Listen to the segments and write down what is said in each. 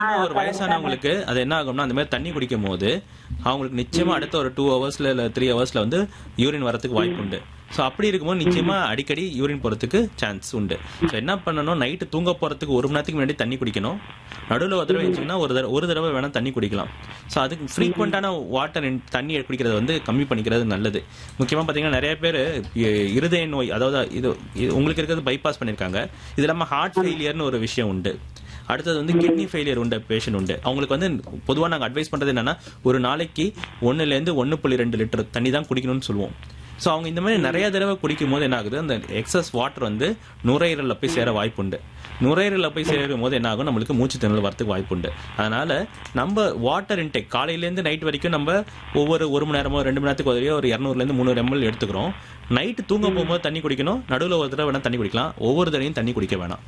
இன்னும் ஒரு வயசானவங்களுக்கு அது என்ன ஆகும்னா அந்த மாதிரி தண்ணி குடிக்கும் போது அவங்களுக்கு நிச்சயமா அடுத்த ஒரு டூ ஹவர்ஸ்ல இல்ல த்ரீ ஹவர்ஸ்ல வந்து யூரின் வரதுக்கு வாய்ப்பு உண்டு ஸோ அப்படி இருக்கும்போது நிச்சயமா அடிக்கடி யூரின் போறதுக்கு சான்ஸ் உண்டு ஸோ என்ன பண்ணணும் நைட்டு தூங்க போறதுக்கு ஒரு மணி நேரத்துக்கு முன்னாடி தண்ணி குடிக்கணும் நடுவில் ஒரு தடவை வச்சிங்கன்னா ஒரு தடவை ஒரு தடவை வேணா தண்ணி குடிக்கலாம் ஸோ அதுக்கு ஃப்ரீக்வெண்ட்டான வாட்டர் தண்ணி குடிக்கிறத வந்து கம்மி பண்ணிக்கிறது நல்லது முக்கியமாக பார்த்தீங்கன்னா நிறைய பேர் இருதய நோய் அதாவது இது இது உங்களுக்கு இருக்கிறது பைபாஸ் பண்ணியிருக்காங்க இது இல்லாமல் ஹார்ட் ஃபெயிலியர்னு ஒரு விஷயம் உண்டு அடுத்தது வந்து கிட்னி ஃபெயிலியர் உண்ட பேஷண்ட் உண்டு அவங்களுக்கு வந்து பொதுவாக நாங்கள் அட்வைஸ் பண்ணுறது என்னன்னா ஒரு நாளைக்கு ஒன்றுலேருந்து ஒன்று புள்ளி ரெண்டு லிட்டர் தண்ணி தான் குடிக்கணும்னு சொல்லுவோம் ஸோ அவங்க இந்த மாதிரி நிறைய தடவை குடிக்கும் போது என்ன ஆகுது அந்த எக்ஸஸ் வாட்டர் வந்து நுரையீரலில் போய் சேர வாய்ப்புண்டு நுரையீரலில் போய் சேரும் போது என்ன ஆகும் நம்மளுக்கு மூச்சு திணறல் வரதுக்கு வாய்ப்புண்டு அதனால நம்ம வாட்டர் இன்டேக் காலையிலேருந்து நைட் வரைக்கும் நம்ம ஒவ்வொரு ஒரு மணி நேரமோ ரெண்டு மணி நேரத்துக்கு உதவியோ ஒரு இரநூறுலேருந்து முந்நூறு எம்எல் எடுத்துக்கிறோம் நைட்டு தூங்க போகும்போது தண்ணி குடிக்கணும் நடுவில் ஒரு தடவை வேணால் தண்ணி குடிக்கலாம் ஒவ்வொரு தடவையும் தண்ணி குடிக்க வேணாம்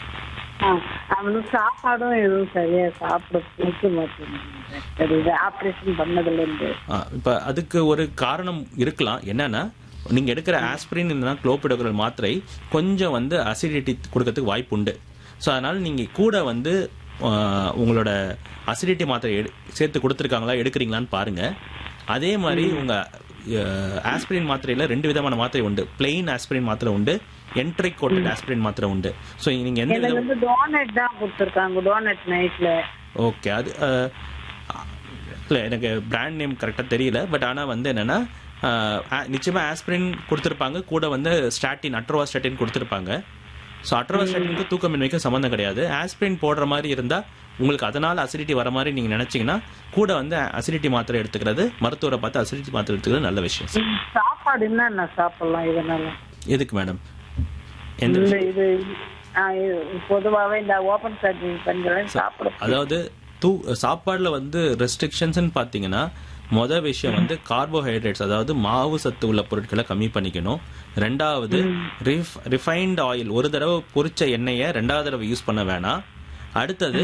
ஆ, அவனுக்கு சாப்பாடும் எதுவும் சரியா சாப்பிட பிடிக்க மாட்டேங்குது சரி இது ஆப்ரேஷன் பண்ணதுல இருந்து ஆ, இப்ப அதுக்கு ஒரு காரணம் இருக்கலாம் என்னன்னா நீங்க எடுக்கிற ஆஸ்பிரின் இல்லைன்னா குளோபிடோகரல் மாத்திரை கொஞ்சம் வந்து அசிடிட்டி கொடுக்கறதுக்கு வாய்ப்பு உண்டு ஸோ அதனால நீங்க கூட வந்து ஆ, உங்களோட அசிடிட்டி மாத்திரை எடு- சேர்த்து கொடுத்துருக்காங்களா எடுக்கிறீங்களான்னு பாருங்க அதே மாதிரி உங்க ஆஸ்பிரின் மாத்திரையில ரெண்டு விதமான மாத்திரை உண்டு பிளெயின் ஆஸ்பிரின் மாத்திரை உண்டு என்ட்ரிக் கோட்டட் ஆஸ்பிரின் மாத்திரை உண்டு ஸோ நீங்க எந்த எனக்கு விதம் வந்து டோனட் தான் கொடுத்துருக்காங்க டோனட் நைட்ல ஓகே அது அஹ், இல்ல எனக்கு பிராண்ட் நேம் கரெக்டாக தெரியல பட் ஆனால் வந்து என்னன்னா அஹ், ஆ- நிச்சயமா ஆஸ்பிரின் கொடுத்துருப்பாங்க கூட வந்து ஸ்டாட்டின் அட்ரோவா ஸ்டாட்டின் கொடுத்துருப்பாங்க ஸோ அட்ரோவா ஸ்டாட்டினுக்கு தூக்கமின்மைக்கும் சம்மந்தம் கிடையாது ஆஸ்பிரின் போடுற மாதிரி இருந்தால் உங்களுக்கு அதனால அசிடிட்டி வர மாதிரி நீங்கள் நினச்சிங்கன்னா கூட வந்து அசிடிட்டி மாத்திரை எடுத்துக்கிறது மருத்துவரை பார்த்து அசிடிட்டி மாத்திரை எடுத்துக்கிறது நல்ல விஷயம் சாப்பாடு என்னென்ன சாப்பிடலாம் இதனால எதுக்கு மேடம் எந்த இந்த இது ஆ, இது பொதுவாவே இந்த ஓபன் சர்ஜரி பெண்களை சாப்பிட அதாவது தூ சாப்பாடுல வந்து ரெஸ்ட்ரிக்ஷன்ஸ்னு பார்த்தீங்கன்னா மொதல் விஷயம் வந்து கார்போஹைட்ரேட்ஸ் அதாவது மாவு சத்து உள்ள பொருட்களை கம்மி பண்ணிக்கணும் ரெண்டாவது ரிஃபைன்ட் ஆயில் ஒரு தடவை பொரிச்ச எண்ணெயை ரெண்டாவது தடவை யூஸ் பண்ண வேணாம் அடுத்தது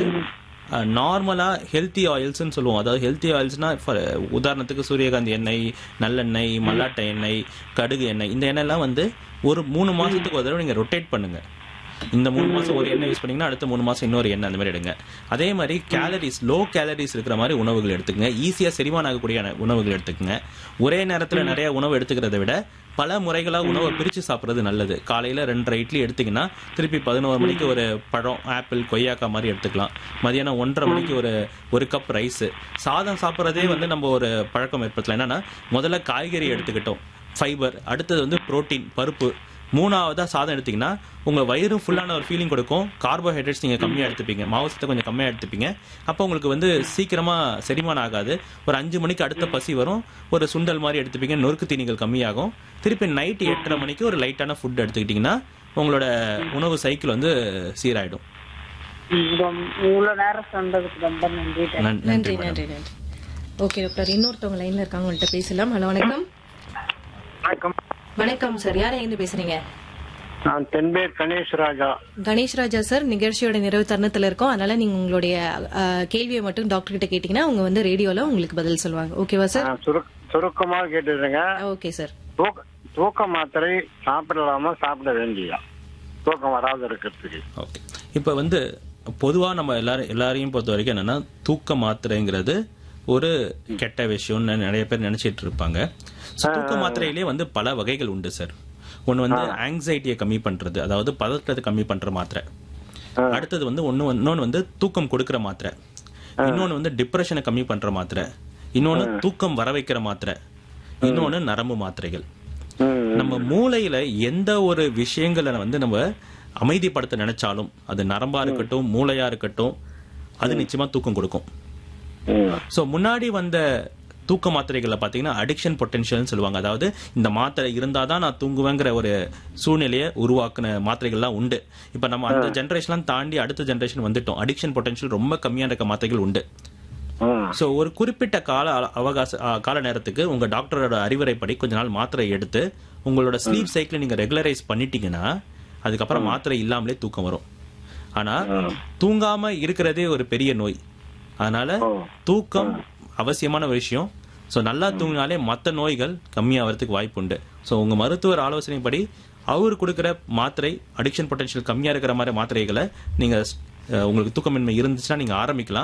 நார்மலா ஹெல்த்தி ஆயில்ஸ்னு சொல்லுவோம் அதாவது ஹெல்த்தி ஆயில்ஸ்னா உதாரணத்துக்கு சூரியகாந்தி எண்ணெய் நல்லெண்ணெய் மல்லாட்டை எண்ணெய் கடுகு எண்ணெய் இந்த எண்ணெய்லாம் வந்து ஒரு மூணு மாசத்துக்கு ஒரு தடவை நீங்க ரொட்டேட் பண்ணுங்க இந்த மூணு மாசம் ஒரு எண்ணெய் யூஸ் பண்ணீங்கன்னா அடுத்த மூணு மாசம் இன்னொரு எண்ணெய் அந்த மாதிரி எடுங்க அதே மாதிரி கேலரிஸ் லோ கேலரிஸ் இருக்கிற மாதிரி உணவுகள் எடுத்துக்கங்க ஈஸியா செரிமானம் ஆகக்கூடிய அன- உணவுகள் எடுத்துக்கங்க ஒரே நேரத்துல நிறைய உணவு எடுத்துக்கிறத விட பல முறைகளா உணவை பிரிச்சு சாப்பிடுறது நல்லது காலையில ரெண்டரை இட்லி எடுத்தீங்கன்னா திருப்பி பதினோரு மணிக்கு ஒரு பழம் ஆப்பிள் கொய்யாக்காய் மாதிரி எடுத்துக்கலாம் மதியானம் ஒன்றரை மணிக்கு ஒரு ஒரு கப் ரைஸ் சாதம் சாப்பிட்றதே வந்து நம்ம ஒரு பழக்கம் ஏற்படுத்தலாம் என்னன்னா முதல்ல காய்கறி எடுத்துக்கிட்டோம் ஃபைபர் அடுத்தது வந்து புரோட்டீன் பருப்பு மூணாவதா சாதம் எடுத்தீங்கன்னா உங்க வயிறும் ஃபுல்லான ஒரு ஃபீலிங் கொடுக்கும் கார்போஹைட்ரேட்ஸ் நீங்க கம்மியா எடுத்துப்பீங்க மாவு சத்தை கொஞ்சம் கம்மியா எடுத்துப்பீங்க அப்போ உங்களுக்கு வந்து சீக்கிரமா செரிமானம் ஆகாது ஒரு அஞ்சு மணிக்கு அடுத்த பசி வரும் ஒரு சுண்டல் மாதிரி எடுத்துப்பீங்க நொறுக்கு தீனிகள் கம்மியாகும் திருப்பி நைட் எட்டரை மணிக்கு ஒரு லைட்டான ஃபுட் எடுத்துக்கிட்டீங்கன்னா உங்களோட உணவு சைக்கிள் வந்து சீராயிடும் ம், ரொம்ப- இவ்வளவு நேரம் சொன்னதுக்கு ரொம்ப நன்றி நன்- நன்றி நன்றி மேடம் நன்றி நன்றி ஓகே டாக்டர் இன்னொருத்தவங்க லைன்ல இருக்காங்க உங்கள்கிட்ட பேசலாம் ஹலோ வணக்கம் வணக்கம் வணக்கம் சார் யார் எங்க பேசுறீங்க நான் தென்பேர் கணேஷ் ராஜா கணேஷ் ராஜா சார் நிகழ்ச்சியோட நிறைவு தருணத்துல இருக்கோம் அதனால நீங்க உங்களுடைய அஹ், கேள்வியை மட்டும் டாக்டர் கிட்ட கேட்டீங்கன்னா அவங்க வந்து ரேடியோல உங்களுக்கு பதில் சொல்லுவாங்க ஓகேவா சார் நான் சுருக்- சுருக்கமா கேட்டுருங்க ஓகே சார் தூக்க தூக்க மாத்திரை சாப்பிடலாமா சாப்பிட வேண்டியா தூக்கம் வராது இருக்கிறதுக்கு ஓகே இப்போ வந்து பொதுவாக நம்ம எல்லாரும் எல்லாரையும் பொறுத்த வரைக்கும் என்னன்னா தூக்க மாத்திரைங்கிறது ஒரு கெட்ட விஷயம்னு நிறைய பேர் நினைச்சிட்டு இருப்பாங்க So, தூக்க மாத்திரையிலே வந்து பல வகைகள் உண்டு சார் ஒன்று வந்து ஆங்ஸைட்டியை கம்மி பண்றது அதாவது பதற்றத்தை கம்மி பண்ற மாத்திரை அடுத்தது வந்து ஒன்று இன்னொன்று வந்து தூக்கம் கொடுக்கிற மாத்திரை இன்னொன்று வந்து டிப்ரெஷனை கம்மி பண்ற மாத்திரை இன்னொன்று தூக்கம் வர வைக்கிற மாத்திரை இன்னொன்று நரம்பு மாத்திரைகள் ம், நம்ம மூளையில எந்த ஒரு விஷயங்களை வந்து நம்ம அமைதிப்படுத்த நினைச்சாலும் அது நரம்பா இருக்கட்டும் மூளையா இருக்கட்டும் அது நிச்சயமா தூக்கம் கொடுக்கும் ம், சோ முன்னாடி வந்த தூக்க மாத்திரைகளை பாத்தீங்கன்னா அடிக்ஷன் பொட்டன்ஷியல்னு சொல்லுவாங்க அதாவது இந்த மாத்திரை இருந்தாதான் நான் தூங்குவேங்கிற ஒரு சூழ்நிலையை உருவாக்குன மாத்திரைகள்லாம் உண்டு இப்ப நம்ம அந்த ஜென்ரேஷன்லாம் தாண்டி அடுத்த ஜென்ரேஷன் வந்துட்டோம் அடிக்ஷன் பொட்டன்ஷியல் ரொம்ப கம்மியா இருக்க மாத்திரைகள் உண்டு ம், ஸோ ஒரு குறிப்பிட்ட கால அல- அவகாச ஆ, கால நேரத்துக்கு உங்க டாக்டரோட அறிவுரைப்படி கொஞ்ச நாள் மாத்திரை எடுத்து உங்களோட ஸ்லீப் சைக்கிளை நீங்க ரெகுலரைஸ் பண்ணிட்டீங்கன்னா அதுக்கப்புறம் மாத்திரை இல்லாமலே தூக்கம் வரும் ஆனா தூங்காம இருக்கிறதே ஒரு பெரிய நோய் அதனால தூக்கம் அவசியமான ஒரு விஷயம் ஸோ நல்லா தூங்கினாலே மற்ற நோய்கள் கம்மியாகிறதுக்கு வாய்ப்பு உண்டு ஸோ உங்க மருத்துவர் ஆலோசனைப்படி அவர் கொடுக்குற மாத்திரை அடிக்ஷன் பொட்டன்ஷியல் கம்மியா இருக்கிற மாதிரி மாத்திரைகளை நீங்க அஹ், உங்களுக்கு தூக்கமின்மை இருந்துச்சுன்னா நீங்க ஆரம்பிக்கலாம்